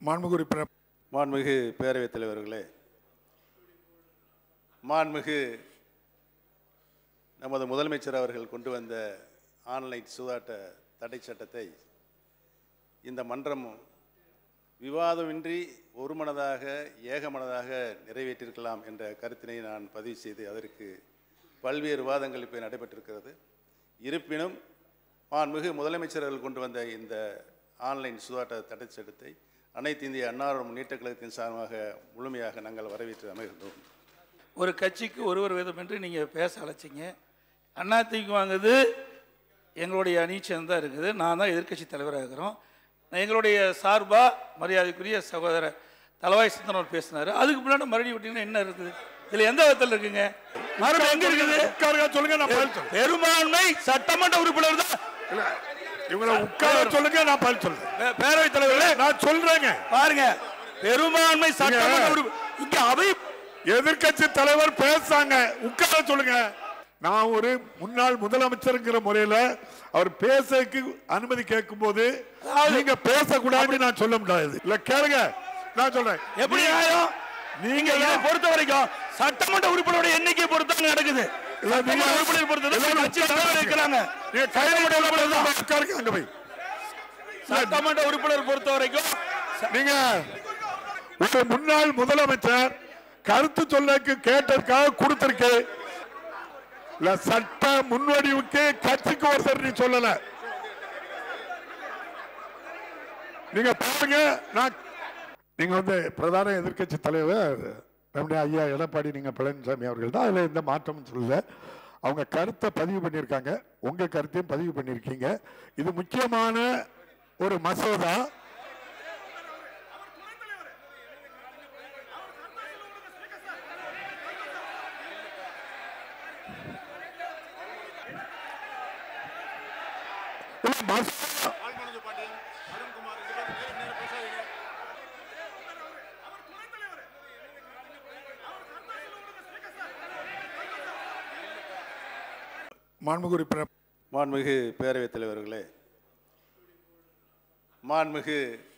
மாண்புமிகு உறுப்பினர் மாண்புமிகு பேரவைத் தலைவர்களே மாண்புமிகு நமது முதலமைச்சர் அவர்கள் கொண்டு வந்த ஆன்லைன் சூதாட்ட தடை சட்டத்தை இந்த மன்றம் விவாதமின்றி ஒருமனதாக ஏகமனதாக நிறைவேற்றிருக்கலாம் என்ற கருத்தினை நான் பதிவு செய்து அதற்கு பல்வேறு விவாதங்கள் இப்போ நடைபெற்றிருக்கிறது இருப்பினும் மாண்புமிகு முதலமைச்சர் அவர்கள் கொண்டு வந்த இந்த ஆன்லைன் சூதாட்ட தடை சட்டத்தை அனைத்து இந்திய அன்னார முன்னேற்ற கழகத்தின் சார்பாக முழுமையாக நாங்கள் வரவேற்று அமைகின்றோம் ஒரு கட்சிக்கு ஒருவர் விதம் என்று நீங்கள் பேச அழைச்சிங்க அதிமுக வாங்குது எங்களுடைய அணி சேர்ந்து தான் இருக்குது நான் தான் எதிர்க்கட்சி தலைவராக இருக்கிறோம் நான் எங்களுடைய சார்பாக மரியாதைக்குரிய சகோதரர் தலவாய் சிந்தனவர் பேசினார் அதுக்கு முன்னாடி மறுபடியும் விட்டீங்கன்னா என்ன இருக்குது இதில் எந்த விதத்தில் இருக்குங்க மறுபடியும் எங்கே இருக்குது உட்காருங்க சொல்லுங்க நான் பதில் சொல்றேன் பெரும்பான்மை சட்டமன்ற உறுப்பினர் தான் இல்ல, இவங்களை உட்கார சொல்லுங்க நான் பதில் சொல்றேன் பே- பேரவைத் தலைவர்களே நான் சொல்றேங்க பாருங்க பெரும்பான்மை சட்டமன்ற உறுப்பினர் இங்க அவை எதிர்க்கட்சி தலைவர் பேசாங்க உட்கார சொல்லுங்க நான் ஒரு முன்னாள் முதலமைச்சருங்கிற முறையில அவர் பேசக்கு அனுமதி கேட்கும் போது நீங்க பேசக்கூடாதுன்னு நான் சொல்ல முடியாது இல்ல கேளுங்க நான் சொல்றேன் எப்படி நியாயம் நீங்க நீங்க இதை பொறுத்த வரைக்கும் சட்டமன்ற உறுப்பினரோட எண்ணிக்கை பொறுத்து நடக்குது இல்ல, நீங்க- சட்டமன்ற உறுப்பினர் பொறுத்து எல்லாரும் கட்சி தலைவர் இருக்கிறாங்க நீங்க கையில உட்காருங்க அங்க போய் சட்டமன்ற உறுப்பினர் பொறுத்த வரைக்கும் நீங்க ஒரு முன்னாள் முதலமைச்சர் கருத்து சொல்லக்கு கேட்டதுக்காக கொடுத்திருக்கு இல்ல சட்ட முன்வடிவுக்கு கட்சிக்கு ஒருத்தர் நீ சொல்லல நீங்க பாருங்க நான் நீங்க வந்து பிரதான எதிர்க்கட்சி தலைவர் நம்முடைய ஐயா எடப்பாடி நீங்க பழனிசாமி அவர்கள் தான் அதுல எந்த மாற்றமும் சொல்லல அவங்க கருத்தை பதிவு பண்ணியிருக்காங்க உங்க கருத்தையும் பதிவு பண்ணியிருக்கீங்க இது முக்கியமான ஒரு மசோதா இல்ல, மசோதா மாண்புமிகு உறுப்பினர் மாண்புமிகு பேரவைத் தலைவர்களே மாண்புமிகு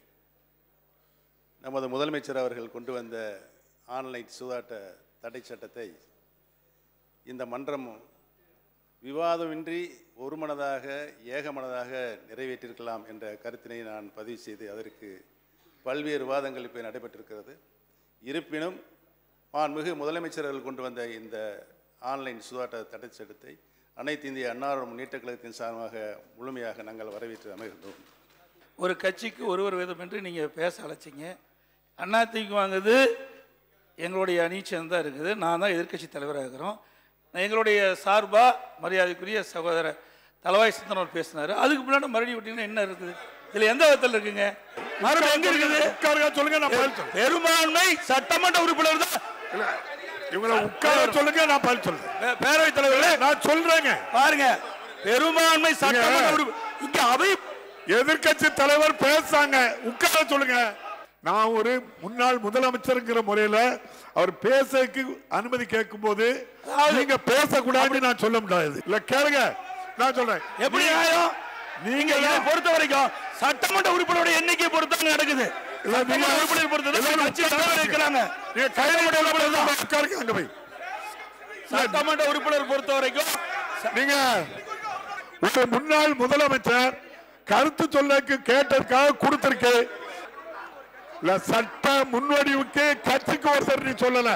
நமது முதலமைச்சர் அவர்கள் கொண்டு வந்த ஆன்லைன் சூதாட்ட தடை சட்டத்தை இந்த மன்றம் விவாதமின்றி ஒருமனதாக ஏகமனதாக நிறைவேற்றிருக்கலாம் என்ற கருத்தினை நான் பதிவு செய்து அதற்கு பல்வேறு விவாதங்கள் இப்போ நடைபெற்றிருக்கிறது இருப்பினும் மாண்புமிகு முதலமைச்சர் அவர்கள் கொண்டு வந்த இந்த ஆன்லைன் சூதாட்ட தடை சட்டத்தை அனைத்து இந்திய அன்னார முன்னேற்ற கழகத்தின் சார்பாக முழுமையாக நாங்கள் வரவேற்று அமைகின்றோம் ஒரு கட்சிக்கு ஒருவர் விதம் என்று நீங்கள் பேச அழைச்சிங்க அதிமுக வாங்குது எங்களுடைய அணி சேர்ந்து தான் இருக்குது நான் தான் எதிர்க்கட்சி தலைவராக இருக்கிறோம் நான் எங்களுடைய சார்பாக மரியாதைக்குரிய சகோதரர் தலவாய் சிந்தனவர் பேசினார் அதுக்கு முன்னாடி மறுபடியும் விட்டீங்கன்னா என்ன இருக்குது இதில் எந்த விதத்தில் இருக்குங்க மறுபடியும் எங்கே இருக்குது உட்காருங்க சொல்லுங்க நான் பதில் சொல்றேன் பெரும்பான்மை சட்டமன்ற உறுப்பினர் தான் இல்ல, இவங்களை உட்கார சொல்லுங்க நான் பதில் சொல்றேன் பே- பேரவைத் தலைவர்களே நான் சொல்றேங்க பாருங்க பெரும்பான்மை சட்டமன்ற உறுப்பினர் இங்க அவை எதிர்க்கட்சி தலைவர் பேசாங்க உட்கார சொல்லுங்க நான் ஒரு முன்னாள் முதலமைச்சருங்கிற முறையில அவர் பேசக்கு அனுமதி கேட்கும் போது நீங்க பேசக்கூடாதுன்னு நான் சொல்ல முடியாது இல்ல கேளுங்க நான் சொல்றேன் எப்படி நியாயம் நீங்க நீங்க இதை பொறுத்த வரைக்கும் சட்டமன்ற உறுப்பினரோட எண்ணிக்கை பொறுத்து நடக்குது இல்ல, நீங்க- சட்டமன்ற உறுப்பினர் பொறுத்து எல்லாரும் கட்சி தலைவர் இருக்கிறாங்க நீங்க கையில உட்காருங்க அங்க போய் சட்டமன்ற உறுப்பினர் பொறுத்த வரைக்கும் நீங்க ஒரு முன்னாள் முதலமைச்சர் கருத்து சொல்லக்கு கேட்டதுக்காக கொடுத்திருக்கு இல்ல சட்ட முன்வடிவுக்கு கட்சிக்கு ஒருத்தர் நீ சொல்லல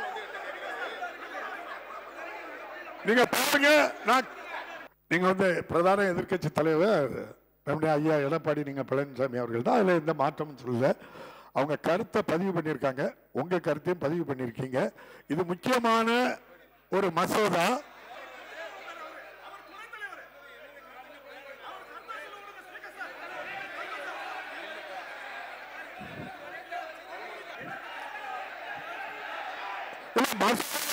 நீங்க பாருங்க நான் நீங்க வந்து பிரதான எதிர்க்கட்சி தலைவர் நம்முடைய ஐயா எடப்பாடி நீங்க பழனிசாமி அவர்கள் தான் அதுல எந்த மாற்றமும் சொல்லல அவங்க கருத்தை பதிவு பண்ணியிருக்காங்க உங்க கருத்தையும் பதிவு பண்ணியிருக்கீங்க இது முக்கியமான ஒரு மசோதா இல்ல, மசோதா